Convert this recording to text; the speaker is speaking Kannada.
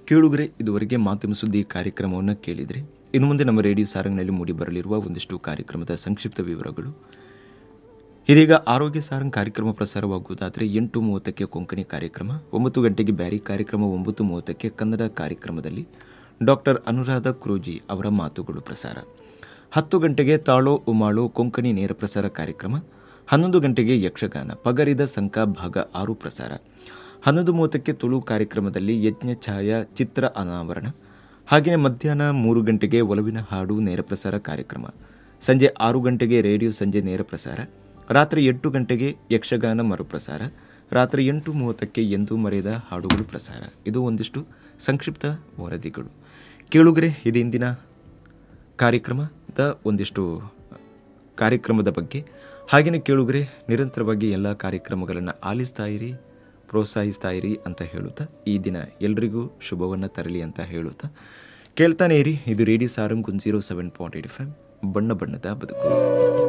ಕೇಳುಗರೆ ಇದುವರೆಗೆ ಮಾಧ್ಯಮ ಸುದ್ದಿ ಕಾರ್ಯಕ್ರಮವನ್ನು ಕೇಳಿದ್ರಿ ಇನ್ನು ಮುಂದೆ ನಮ್ಮ ರೇಡಿಯೋ ಸಾರಂಗ್ನಲ್ಲಿ ಮೂಡಿ ಬರಲಿರುವ ಒಂದಿಷ್ಟು ಕಾರ್ಯಕ್ರಮದ ಸಂಕ್ಷಿಪ್ತ ವಿವರಗಳು ಇದೀಗ ಆರೋಗ್ಯ ಸಾರಂಗ್ ಕಾರ್ಯಕ್ರಮ ಪ್ರಸಾರವಾಗುವುದಾದರೆ ಎಂಟು ಮೂವತ್ತಕ್ಕೆ ಕೊಂಕಣಿ ಕಾರ್ಯಕ್ರಮ ಒಂಬತ್ತು ಗಂಟೆಗೆ ಬ್ಯಾರಿ ಕಾರ್ಯಕ್ರಮ ಒಂಬತ್ತು ಮೂವತ್ತಕ್ಕೆ ಕನ್ನಡ ಕಾರ್ಯಕ್ರಮದಲ್ಲಿ ಡಾಕ್ಟರ್ ಅನುರಾಧ ಕ್ರೂಜಿ ಅವರ ಮಾತುಗಳು ಪ್ರಸಾರ ಹತ್ತು ಗಂಟೆಗೆ ತಾಳೋ ಉಮಾಳೋ ಕೊಂಕಣಿ ನೇರ ಪ್ರಸಾರ ಕಾರ್ಯಕ್ರಮ ಹನ್ನೊಂದು ಗಂಟೆಗೆ ಯಕ್ಷಗಾನ ಪಗರಿದ ಸಂಕ ಭಾಗ ಆರು ಪ್ರಸಾರ ಹನ್ನೊಂದು ಮೂವತ್ತಕ್ಕೆ ತುಳು ಕಾರ್ಯಕ್ರಮದಲ್ಲಿ ಯಜ್ಞ ಛಾಯಾ ಚಿತ್ರ ಅನಾವರಣ ಹಾಗೆಯೇ ಮಧ್ಯಾಹ್ನ ಮೂರು ಗಂಟೆಗೆ ಒಲವಿನ ಹಾಡು ನೇರ ಪ್ರಸಾರ ಕಾರ್ಯಕ್ರಮ ಸಂಜೆ ಆರು ಗಂಟೆಗೆ ರೇಡಿಯೋ ಸಂಜೆ ನೇರ ಪ್ರಸಾರ ರಾತ್ರಿ ಎಂಟು ಗಂಟೆಗೆ ಯಕ್ಷಗಾನ ಮರುಪ್ರಸಾರ ರಾತ್ರಿ ಎಂಟು ಮೂವತ್ತಕ್ಕೆ ಎಂದೂ ಮರೆಯದ ಹಾಡುಗಳು ಪ್ರಸಾರ ಇದು ಒಂದಿಷ್ಟು ಸಂಕ್ಷಿಪ್ತ ವರದಿಗಳು ಕೇಳುಗರೆ ಇದು ಇಂದಿನ ಕಾರ್ಯಕ್ರಮದ ಒಂದಿಷ್ಟು ಕಾರ್ಯಕ್ರಮದ ಬಗ್ಗೆ ಹಾಗೆಯೇ ಕೇಳುಗರೆ ನಿರಂತರವಾಗಿ ಎಲ್ಲ ಕಾರ್ಯಕ್ರಮಗಳನ್ನು ಆಲಿಸ್ತಾ ಇರಿ ಪ್ರೋತ್ಸಾಹಿಸ್ತಾ ಇರಿ ಅಂತ ಹೇಳುತ್ತಾ ಈ ದಿನ ಎಲ್ರಿಗೂ ಶುಭವನ್ನು ತರಲಿ ಅಂತ ಹೇಳುತ್ತಾ ಕೇಳ್ತಾನೆ ಇರಿ ಇದು radio Sarang zero seven point eight F M ಬಣ್ಣ ಬಣ್ಣದ ಬದುಕು